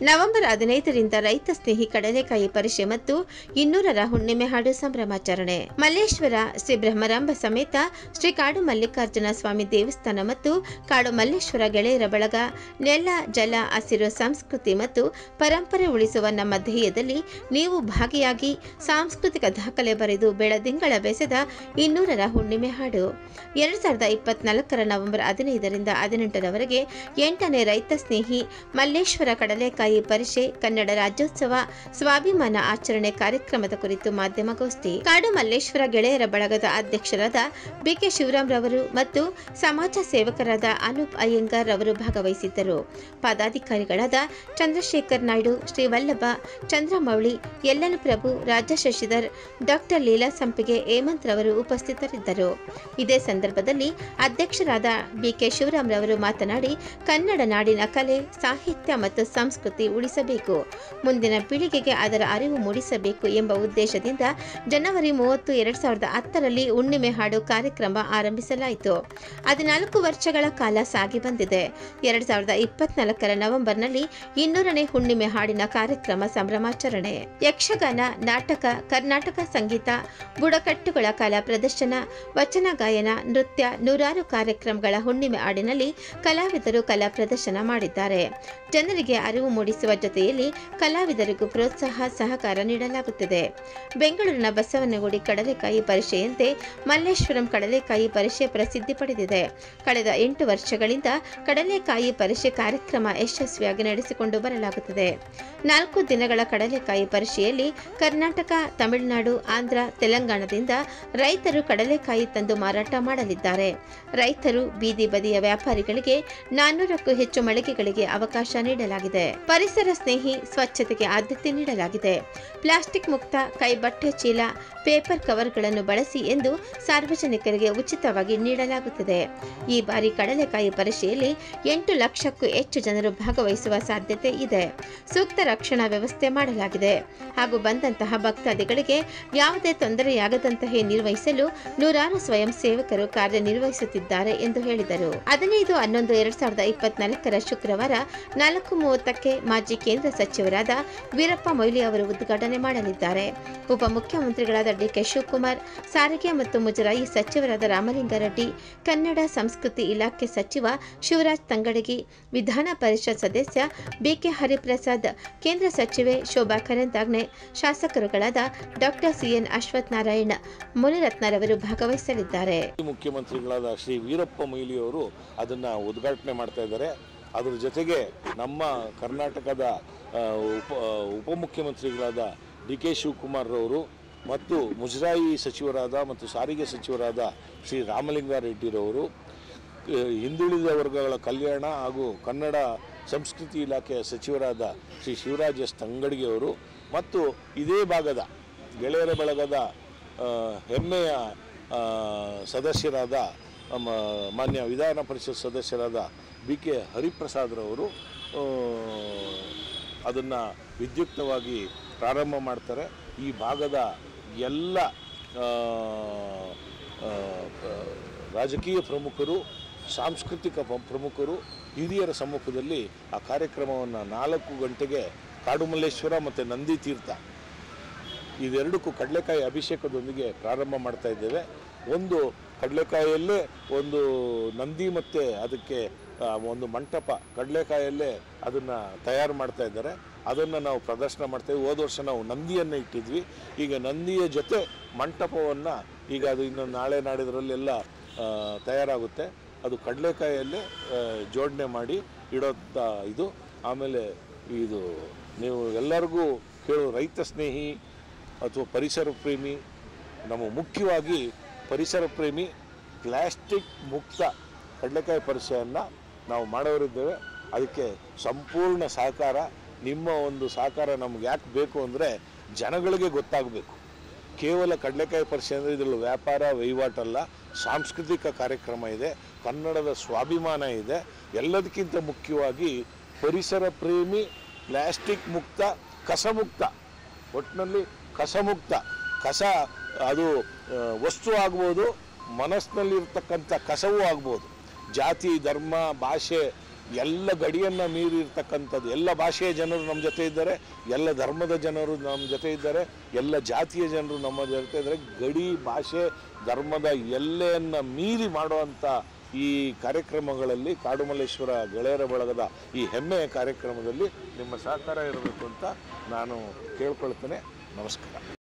November ಹದಿನೈದರಿಂದ ರೈತ ಸ್ನೇಹಿ ಕಡಲೆಕಾಯಿ ಪರಿಷೆ ಮತ್ತು ಇನ್ನೂರರ ಹುಣ್ಣಿಮೆ ಹಾಡು ಸಂಭ್ರಮಾಚರಣೆ ಮಲ್ಲೇಶ್ವರ ಶ್ರೀ ಬ್ರಹ್ಮರಾಂಬ ಸಮೇತ ಶ್ರೀ ಕಾಡು ಮಲ್ಲಿಕಾರ್ಜುನ ಸ್ವಾಮಿ ದೇವಸ್ಥಾನ ಮತ್ತು ಕಾಡು ಮಲ್ಲೇಶ್ವರ ಗೆಳೆಯರ ಬಳಗ ನೆಲ ಜಲ ಹಸಿರು ಸಂಸ್ಕೃತಿ ಮತ್ತು ಪರಂಪರೆ ಉಳಿಸುವ ನಮ್ಮ ಧ್ಯೇಯದಲ್ಲಿ ನೀವು ಭಾಗಿಯಾಗಿ ಸಾಂಸ್ಕೃತಿಕ ದಾಖಲೆ ಬರೆದು ಬೆಳದಿಂಗಳ ಬೆಸೆದ ಇನ್ನೂರರ ಹುಣ್ಣಿಮೆ ಹಾಡು ಎರಡು ಸಾವಿರದ ಇಪ್ಪತ್ನಾಲ್ಕರ ನವೆಂಬರ್ ಹದಿನೈದರಿಂದ ಹದಿನೆಂಟರವರೆಗೆ ಎಂಟನೇ ರೈತ ಸ್ನೇಹಿ ಮಲ್ಲೇಶ್ವರ ಕಡಲೆಕಾಯಿ ಪರಿಷೆ ಕನ್ನಡ ರಾಜ್ಯೋತ್ಸವ ಸ್ವಾಭಿಮಾನ ಆಚರಣೆ ಕಾರ್ಯಕ್ರಮದ ಕುರಿತು ಮಾಧ್ಯಮಗೋಷ್ಠಿ ಕಾಡು ಮಲ್ಲೇಶ್ವರ ಗೆಳೆಯರ ಬಳಗದ ಅಧ್ಯಕ್ಷರಾದ ಬಿಕೆ ಶಿವರಾಮ್ ರವರು ಮತ್ತು ಸಮಾಜ ಸೇವಕರಾದ ಅನೂಪ್ ಅಯ್ಯಂಗಾರ್ ರವರು ಭಾಗವಹಿಸಿದ್ದರು ಪದಾಧಿಕಾರಿಗಳಾದ ಚಂದ್ರಶೇಖರ್ ನಾಯ್ಡು ಶ್ರೀವಲ್ಲಭ ಚಂದ್ರಮೌಳಿ ಯಲ್ಲನ ಪ್ರಭು ರಾಜ ಶಶಿಧರ್ ಡಾಕ್ಟರ್ ಲೀಲಾ ಸಂಪಿಗೆ ಹೇಮಂತ್ ರವರು ಉಪಸ್ಥಿತರಿದ್ದರು ಇದೇ ಸಂದರ್ಭದಲ್ಲಿ ಅಧ್ಯಕ್ಷರಾದ ಬಿಕೆ ಶಿವರಾಮ್ ರವರು ಮಾತನಾಡಿ ಕನ್ನಡ ನಾಡಿನ ಕಲೆ ಸಾಹಿತ್ಯ ಮತ್ತು ಸಂಸ್ಕೃತಿ ಉಳಿಸಬೇಕು ಮುಂದಿನ ಪೀಳಿಗೆಗೆ ಅದರ ಅರಿವು ಮೂಡಿಸಬೇಕು ಎಂಬ ಉದ್ದೇಶದಿಂದ ಜನವರಿ ಮೂವತ್ತು ಎರಡ್ ಸಾವಿರದ ಹತ್ತರಲ್ಲಿ ಹುಣ್ಣಿಮೆ ಹಾಡು ಕಾರ್ಯಕ್ರಮ ಆರಂಭಿಸಲಾಯಿತು ಹದಿನಾಲ್ಕು ವರ್ಷಗಳ ಕಾಲ ಸಾಗಿ ಬಂದಿದೆ ಎರಡ್ ಸಾವಿರದ ಇಪ್ಪತ್ನಾಲ್ಕರ ನವೆಂಬರ್ನಲ್ಲಿ ಇನ್ನೂರನೇ ಹುಣ್ಣಿಮೆ ಹಾಡಿನ ಕಾರ್ಯಕ್ರಮ ಸಂಭ್ರಮಾಚರಣೆ ಯಕ್ಷಗಾನ ನಾಟಕ ಕರ್ನಾಟಕ ಸಂಗೀತ ಬುಡಕಟ್ಟುಗಳ ಕಲಾ ಪ್ರದರ್ಶನ ವಚನ ಗಾಯನ ನೃತ್ಯ ನೂರಾರು ಕಾರ್ಯಕ್ರಮಗಳ ಹುಣ್ಣಿಮೆ ಹಾಡಿನಲ್ಲಿ ಕಲಾವಿದರು ಕಲಾ ಪ್ರದರ್ಶನ ಮಾಡಿದ್ದಾರೆ ಜನರಿಗೆ ಅರಿವು ಮೂಡಿಸುವ ಜೊತೆಯಲ್ಲಿ ಕಲಾವಿದರಿಗೂ ಪ್ರೋತ್ಸಾಹ ಸಹಕಾರ ನೀಡಲಾಗುತ್ತದೆ ಬೆಂಗಳೂರಿನ ಬಸವನಗುಡಿ ಕಡಲೆಕಾಯಿ ಪರಿಷೆಯಂತೆ ಮಲ್ಲೇಶ್ವರಂ ಕಡಲೆಕಾಯಿ ಪರಿಷೆ ಪ್ರಸಿದ್ಧಿ ಪಡೆದಿದೆ ಕಳೆದ ಎಂಟು ವರ್ಷಗಳಿಂದ ಕಡಲೆಕಾಯಿ ಪರಿಷೆ ಕಾರ್ಯಕ್ರಮ ಯಶಸ್ವಿಯಾಗಿ ನಡೆಸಿಕೊಂಡು ಬರಲಾಗುತ್ತದೆ ನಾಲ್ಕು ದಿನಗಳ ಕಡಲೆಕಾಯಿ ಪರಿಷೆಯಲ್ಲಿ ಕರ್ನಾಟಕ ತಮಿಳುನಾಡು ಆಂಧ್ರ ತೆಲಂಗಾಣದಿಂದ ರೈತರು ಕಡಲೆಕಾಯಿ ತಂದು ಮಾರಾಟ ಮಾಡಲಿದ್ದಾರೆ ರೈತರು ಬೀದಿ ಬದಿಯ ವ್ಯಾಪಾರಿಗಳಿಗೆ ನಾನ್ನೂರಕ್ಕೂ ಹೆಚ್ಚು ಮಳಿಗೆಗಳಿಗೆ ಅವಕಾಶ ನೀಡಲಾಗಿದೆ ಪರಿಸರ ಸ್ನೇಹಿ ಸ್ವಚ್ಛತೆಗೆ ಆದ್ಯತೆ ನೀಡಲಾಗಿದೆ ಪ್ಲಾಸ್ಟಿಕ್ ಮುಕ್ತ ಕೈಬಟ್ಟೆ ಚೀಲ ಪೇಪರ್ ಕವರ್ಗಳನ್ನು ಬಳಸಿ ಎಂದು ಸಾರ್ವಜನಿಕರಿಗೆ ಉಚಿತವಾಗಿ ನೀಡಲಾಗುತ್ತದೆ ಈ ಬಾರಿ ಕಡಲೆಕಾಯಿ ಪರಿಷೆಯಲ್ಲಿ ಎಂಟು ಲಕ್ಷಕ್ಕೂ ಹೆಚ್ಚು ಜನರು ಭಾಗವಹಿಸುವ ಸಾಧ್ಯತೆ ಇದೆ ಸೂಕ್ತ ರಕ್ಷಣಾ ವ್ಯವಸ್ಥೆ ಮಾಡಲಾಗಿದೆ ಹಾಗೂ ಬಂದಂತಹ ಭಕ್ತಾದಿಗಳಿಗೆ ಯಾವುದೇ ತೊಂದರೆಯಾಗದಂತೆ ನಿರ್ವಹಿಸಲು ನೂರಾರು ಸ್ವಯಂ ಸೇವಕರು ಕಾರ್ಯನಿರ್ವಹಿಸುತ್ತಿದ್ದಾರೆ ಎಂದು ಹೇಳಿದರು ಹದಿನೈದು ಹನ್ನೊಂದು ಎರಡ್ ಸಾವಿರದ ಇಪ್ಪತ್ನಾಲ್ಕರ ಶುಕ್ರವಾರ ನಾಲ್ಕು ಮೂವತ್ತಕ್ಕೆ ಮಾಜಿ ಕೇಂದ್ರ ಸಚಿವರಾದ ವೀರಪ್ಪ ಮೊಯ್ಲಿ ಅವರು ಉದ್ಘಾಟನೆ ಮಾಡಲಿದ್ದಾರೆ ಉಪಮುಖ್ಯಮಂತ್ರಿಗಳಾದ ಡಿಕೆ ಶಿವಕುಮಾರ್ ಸಾರಿಗೆ ಮತ್ತು ಮುಜರಾಯಿ ಸಚಿವರಾದ ರಾಮಲಿಂಗಾರೆಡ್ಡಿ ಕನ್ನಡ ಸಂಸ್ಕೃತಿ ಇಲಾಖೆ ಸಚಿವ ಶಿವರಾಜ್ ತಂಗಡಗಿ ವಿಧಾನ ಪರಿಷತ್ ಸದಸ್ಯ ಬಿಕೆ ಹರಿಪ್ರಸಾದ್ ಕೇಂದ್ರ ಸಚಿವೆ ಶೋಭಾ ಕರಂದಾಗ್ನೆ ಶಾಸಕರುಗಳಾದ ಡಾಕ್ಟರ್ ಸಿಎನ್ ಅಶ್ವಥ್ ನಾರಾಯಣ್ ಮುನಿರತ್ನರವರು ಭಾಗವಹಿಸಲಿದ್ದಾರೆ ಮುಖ್ಯಮಂತ್ರಿಗಳಾದ ಶ್ರೀ ವೀರಪ್ಪ ಮೊಯ್ಲಿಯವರು ಅದನ್ನು ಉದ್ಘಾಟನೆ ಮಾಡ್ತಾ ಇದ್ದಾರೆ ಅದ್ರ ಜೊತೆಗೆ ನಮ್ಮ ಕರ್ನಾಟಕದ ಆ, ಉಪ ಉಪಮುಖ್ಯಮಂತ್ರಿಗಳಾದ ಡಿ ಕೆ ಶಿವಕುಮಾರ್ ಅವರು ಮತ್ತು ಮುಜರಾಯಿ ಸಚಿವರಾದ ಮತ್ತು ಸಾರಿಗೆ ಸಚಿವರಾದ ಶ್ರೀ ರಾಮಲಿಂಗಾರೆಡ್ಡಿರವರು ಆ, ಹಿಂದುಳಿದ ವರ್ಗಗಳ ಕಲ್ಯಾಣ ಹಾಗೂ ಕನ್ನಡ ಸಂಸ್ಕೃತಿ ಇಲಾಖೆಯ ಸಚಿವರಾದ ಶ್ರೀ ಶಿವರಾಜ್ ಎಸ್ ತಂಗಡಿಗೆಯವರು ಮತ್ತು ಇದೇ ಭಾಗದ ಗೆಳೆಯರ ಬಳಗದ ಆ, ಹೆಮ್ಮೆಯ ಆ, ಸದಸ್ಯರಾದ ನಮ್ಮ ಮಾನ್ಯ ವಿಧಾನ ಪರಿಷತ್ ಸದಸ್ಯರಾದ ಬಿ ಕೆ ಹರಿಪ್ರಸಾದ್ರವರು ಅದನ್ನು ವಿದ್ಯುಕ್ತವಾಗಿ ಪ್ರಾರಂಭ ಮಾಡ್ತಾರೆ ಈ ಭಾಗದ ಎಲ್ಲ ಆ, ಆ, ರಾಜಕೀಯ ಪ್ರಮುಖರು ಸಾಂಸ್ಕೃತಿಕ ಪ- ಪ್ರಮುಖರು ಹಿರಿಯರ ಸಮ್ಮುಖದಲ್ಲಿ ಆ ಕಾರ್ಯಕ್ರಮವನ್ನು ನಾಲ್ಕು ಗಂಟೆಗೆ ಕಾಡುಮಲ್ಲೇಶ್ವರ ಮತ್ತು ನಂದಿ ತೀರ್ಥ ಇದೆರಡಕ್ಕೂ ಕಡಲೆಕಾಯಿ ಅಭಿಷೇಕದೊಂದಿಗೆ ಪ್ರಾರಂಭ ಮಾಡ್ತಾ ಇದ್ದೇವೆ ಒಂದು ಕಡಲೆಕಾಯಲ್ಲೇ ಒಂದು ನಂದಿ ಮತ್ತು ಅದಕ್ಕೆ ಆ, ಒಂದು ಮಂಟಪ ಕಡಲೆಕಾಯಲ್ಲೇ ಅದನ್ನು ತಯಾರು ಮಾಡ್ತಾ ಇದ್ದಾರೆ ಅದನ್ನು ನಾವು ಪ್ರದರ್ಶನ ಮಾಡ್ತೇವೆ ಹೋದ ವರ್ಷ ನಾವು ನಂದಿಯನ್ನು ಇಟ್ಟಿದ್ವಿ ಈಗ ನಂದಿಯ ಜೊತೆ ಮಂಟಪವನ್ನು ಈಗ ಅದು ಇನ್ನು ನಾಳೆ ನಾಡಿದ್ರಲ್ಲೆಲ್ಲ ಆ, ತಯಾರಾಗುತ್ತೆ ಅದು ಕಡಲೆಕಾಯಲ್ಲೇ ಆ, ಜೋಡಣೆ ಮಾಡಿ ಇಡೋಂಥ ಇದು ಆಮೇಲೆ ಇದು ನೀವು ಎಲ್ಲರಿಗೂ ಕೇಳೋ ರೈತ ಸ್ನೇಹಿ ಅಥವಾ ಪರಿಸರ ಪ್ರೇಮಿ ನಮ್ಮ ಮುಖ್ಯವಾಗಿ ಪರಿಸರ ಪ್ರೇಮಿ ಪ್ಲಾಸ್ಟಿಕ್ ಮುಕ್ತ ಕಡಲೆಕಾಯಿ ಪರಿಚಯವನ್ನು ನಾವು ಮಾಡೋರಿದ್ದೇವೆ ಅದಕ್ಕೆ ಸಂಪೂರ್ಣ ಸಹಕಾರ ನಿಮ್ಮ ಒಂದು ಸಹಕಾರ ನಮ್ಗೆ ಯಾಕೆ ಬೇಕು ಅಂದರೆ ಜನಗಳಿಗೆ ಗೊತ್ತಾಗಬೇಕು ಕೇವಲ ಕಡಲೆಕಾಯಿ ಪರಿಚಯ ಅಂದರೆ ಇದರಲ್ಲಿ ವ್ಯಾಪಾರ ವಹಿವಾಟಲ್ಲ ಸಾಂಸ್ಕೃತಿಕ ಕಾರ್ಯಕ್ರಮ ಇದೆ ಕನ್ನಡದ ಸ್ವಾಭಿಮಾನ ಇದೆ ಎಲ್ಲದಕ್ಕಿಂತ ಮುಖ್ಯವಾಗಿ ಪರಿಸರ ಪ್ರೇಮಿ ಪ್ಲಾಸ್ಟಿಕ್ ಮುಕ್ತ ಕಸಮುಕ್ತ ಒಟ್ಟಿನಲ್ಲಿ ಕಸಮುಕ್ತ ಕಸ ಅದು ಆ, ವಸ್ತು ಆಗ್ಬೋದು ಮನಸ್ಸಿನಲ್ಲಿರ್ತಕ್ಕಂಥ ಕಸವೂ ಆಗ್ಬೋದು ಜಾತಿ ಧರ್ಮ ಭಾಷೆ ಎಲ್ಲ ಗಡಿಯನ್ನು ಮೀರಿರ್ತಕ್ಕಂಥದ್ದು ಎಲ್ಲ ಭಾಷೆಯ ಜನರು ನಮ್ಮ ಜೊತೆ ಇದ್ದಾರೆ ಎಲ್ಲ ಧರ್ಮದ ಜನರು ನಮ್ಮ ಜೊತೆ ಇದ್ದಾರೆ ಎಲ್ಲ ಜಾತಿಯ ಜನರು ನಮ್ಮ ಜೊತೆ ಇದ್ದಾರೆ ಗಡಿ ಭಾಷೆ ಧರ್ಮದ ಎಲ್ಲೆಯನ್ನು ಮೀರಿ ಮಾಡುವಂಥ ಈ ಕಾರ್ಯಕ್ರಮಗಳಲ್ಲಿ ಕಾಡುಮಲ್ಲೇಶ್ವರ ಗೆಳೆಯರ ಬಳಗದ ಈ ಹೆಮ್ಮೆಯ ಕಾರ್ಯಕ್ರಮದಲ್ಲಿ ನಿಮ್ಮ ಸಹಕಾರ ಇರಬೇಕು ಅಂತ ನಾನು ಕೇಳ್ಕೊಳ್ತೇನೆ ನಮಸ್ಕಾರ